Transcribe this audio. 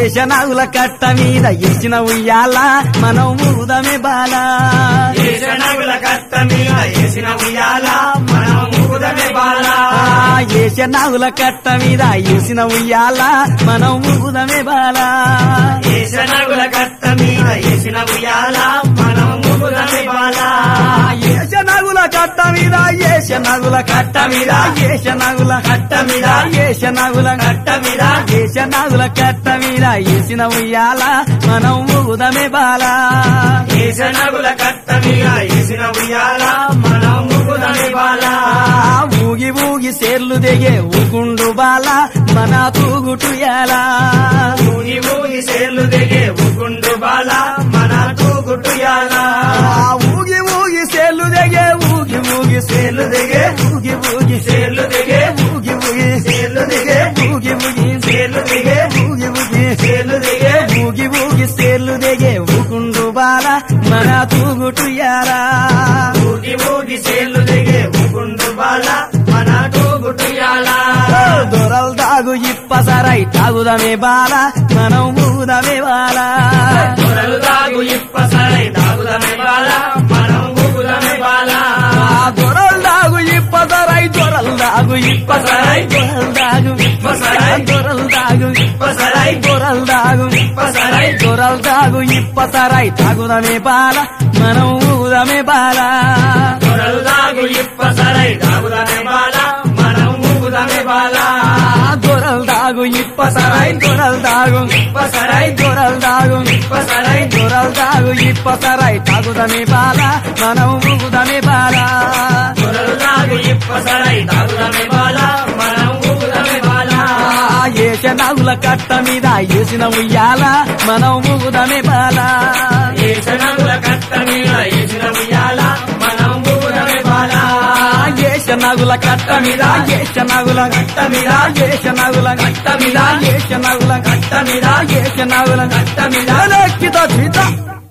ఏషనాగుల కట్ట మీద ఇచ్చిన ఉయ్యాల మనం ఊదమే బాల ఏషనగుల కట్ట మీద వేసిన ఉయ్యాల మనం ఊదమే బాల ఆ, ఏషనాగుల కట్ట మీద ఇచ్చిన ఉయ్యాల మనం ఊదమే బాల ఏషనగుల కట్ట మీద వేసిన ఉయ్యాల మనం ఊదమే బాల ఏషనాగుల కట్ట మీద ఏషనాగుల కట్ట మీద ఏషనాగుల కట్ట మీద ఏషనాగుల కట్ట మీద ఏషనాగుల కట్ట మీద ఏసిన ఉయ్యాల మనం ఊదమే బాల ఏషనగుల కట్ట మీద వేసిన ఉయ్యాల మనం ఊదమే బాల ఆ, ఊగి ఊగి సేర్లు దిగే ఊగుండు బాల మన తూగుటుయాల ఊగి ఊగి సేర్లు దిగే ఉగుండు బాల మన తూగుటుయాల ఆ, ఊగి ఊగి సేర్లు దిగే ఊగి ఊగి సేర్లు దిగే ఊగి ఊగి సేర్లు దిగే ఊగి ఊగి సేర్లు దిగే ఊగి ఊగి సేర్లు దిగే ఊగి ఊగి సేర్లు దిగే ఊగి ఊగి సేర్లు దిగే ఊగుండు బాల మన తూగుటుయాల ఊగి ఊగి సేర్లు దిగే ఉగుండు బాల మన తూగుటుయాల దొరల్ దాగు ఇప్పసరై తాగుదమే బాల మనం ఊదమే బాల దొరలు దాగు ఇప్పసరై దాగుదమే బాల మనం ఊగుదమే బాల ఆ దొరల్ దాగు ఇప్పసరై దొరల్ దాగు ఇప్పసరై దొరల్ దాగు ఇప్పసరై దొరల్ దాగు ఇప్పసరై దొరల్ దాగు ఇప్పసరై దొరల్ దాగు ఇప్పసరై తాగుదమే బాల మనం ఊదమే బాల దొరలు దాగు ఇప్పసరై దాగుదమే బాల మనం ఊగుదమే బాల ఆ దొరల్ దాగు ఇప్పసరై దొరల్ దాగు ఇప్పసరై దొరల్ దాగు ఇప్పసరై దొరల్ దాగు ఇప్పసరై తాగుదమే బాల మనం ఊగుదమే బాల దొరలు దాగు ఇప్పసరై దాగుదమే బాల మనం ఊగుదమే బాల ఆ ఏషనాగుల కట్ట మీద ఏసిన ఉయ్యాల మనం ఊగుదమే బాల ఏషనగుల కట్ట మీద ఏసిన ఉయ్యాల మనం ఊగుదమే బాల ఆ ఏషనాగుల కట్ట మీద ఏషనాగుల కట్ట మీద ఏషనాగుల కట్ట మీద ఏషనాగుల కట్ట మీద ఏషనాగుల కట్ట మీద లెక్కిత సీత